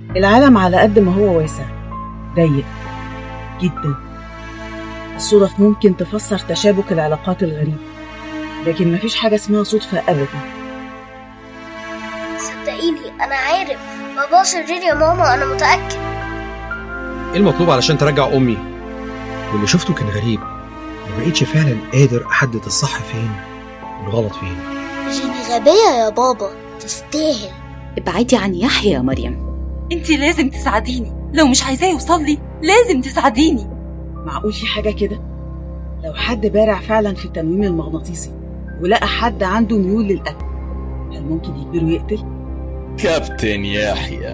العالم على قد ما هو واسع ضيق جدا الصدف ممكن تفسر تشابك العلاقات الغريب لكن مفيش حاجة اسمها صدفة أبدا صدقيني انا عارف بابا شرير يا ماما انا متاكد ايه المطلوب علشان ترجع امي واللي شفته كان غريب ما بقيتش فعلا قادر احدد الصح فين والغلط فين جيني غبيه يا بابا تستاهل ابعدي عن يحيى يا مريم انت لازم تساعديني لو مش عايزاه يوصل لي لازم تساعديني معقول في حاجة كده لو حد بارع فعلا في التنويم المغناطيسي ولقى حد عنده ميول للقتل هل ممكن يجبره يقتل؟ كابتن يحيى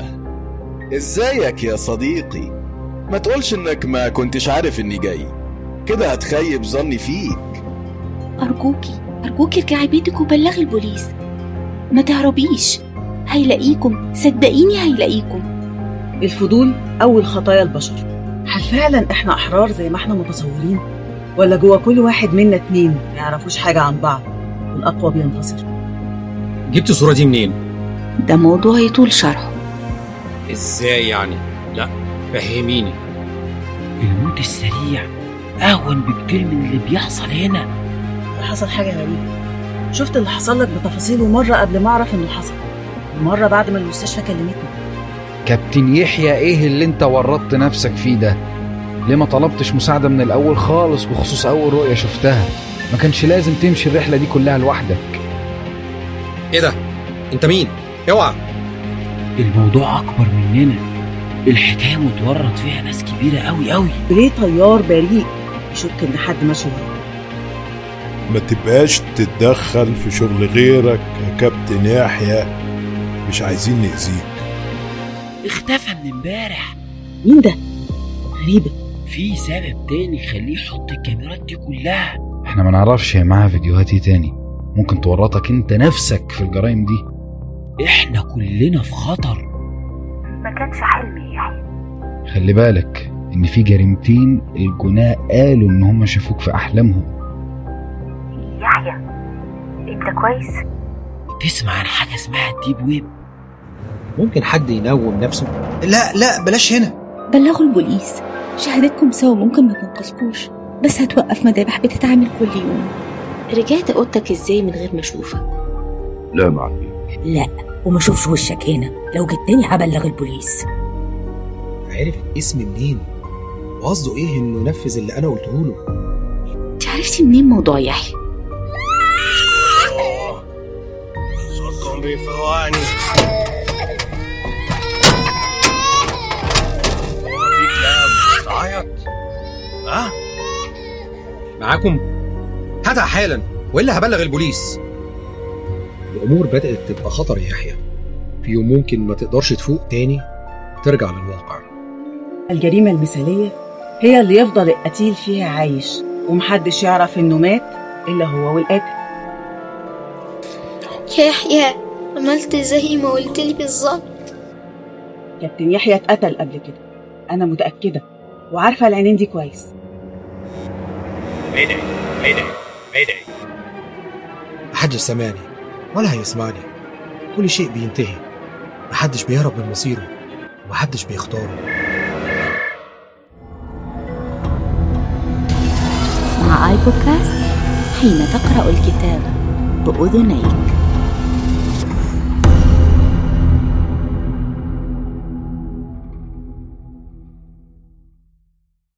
ازيك يا صديقي ما تقولش انك ما كنتش عارف اني جاي كده هتخيب ظني فيك أرجوكي أرجوكي ارجعي بيتك وبلغي البوليس ما تهربيش هيلاقيكم صدقيني هيلاقيكم الفضول أول خطايا البشر هل فعلا احنا أحرار زي ما احنا متصورين؟ ولا جوا كل واحد منا اتنين ما يعرفوش حاجة عن بعض والأقوى بينتصر جبت الصوره دي منين ده موضوع يطول شرحه ازاي يعني لا فهميني الموت السريع أهون بكتير من اللي بيحصل هنا حصل حاجة غريبة شفت اللي حصل لك بتفاصيله مرة قبل ما أعرف إنه حصل ومرة بعد ما المستشفى كلمتني كابتن يحيى ايه اللي انت ورطت نفسك فيه ده ليه ما طلبتش مساعدة من الأول خالص بخصوص أول رؤية شفتها ما كانش لازم تمشي الرحلة دي كلها لوحدك ايه ده انت مين اوعى الموضوع أكبر مننا الحكاية متورط فيها ناس كبيرة أوي أوي ليه طيار بريء يشك إن حد ماشي وراه ما تبقاش تتدخل في شغل غيرك يا كابتن يحيى مش عايزين نأذيك اختفى من امبارح مين ده؟ غريبة في سبب تاني يخليه يحط الكاميرات دي كلها احنا ما نعرفش هي معاها فيديوهات ايه تاني ممكن تورطك انت نفسك في الجرائم دي احنا كلنا في خطر ما كانش حلم يا يحيى خلي بالك ان في جريمتين الجناة قالوا ان هم شافوك في احلامهم يحيى انت كويس تسمع عن حاجة اسمها الديب ويب ممكن حد ينوم نفسه لا لا بلاش هنا بلغوا البوليس شهادتكم سوا ممكن ما تنقذكوش بس هتوقف مذابح بتتعمل كل يوم رجعت اوضتك ازاي من غير ما اشوفك لا معلش لا وما اشوفش وشك هنا لو جبتني هبلغ البوليس عارف اسمي منين وقصده ايه انه نفذ اللي انا قلته له انت عرفتي منين موضوع يحيى صوتكم بيفوقني في كلاب بتعيط ها معاكم هاتها حالا والا هبلغ البوليس الامور بدات تبقى خطر يا يحيى في يوم ممكن ما تقدرش تفوق تاني ترجع للواقع الجريمة المثالية هي اللي يفضل القتيل فيها عايش ومحدش يعرف إنه مات إلا هو والقاتل يا يحيى عملت زي ما قلت لي بالظبط كابتن يحيى اتقتل قبل كده أنا متأكدة وعارفة العينين دي كويس ميدي ميدي ميدي محدش سمعني ولا هيسمعني كل شيء بينتهي محدش بيهرب من مصيره ومحدش بيختاره مع آي بودكاست حين تقرأ الكتاب بأذنيك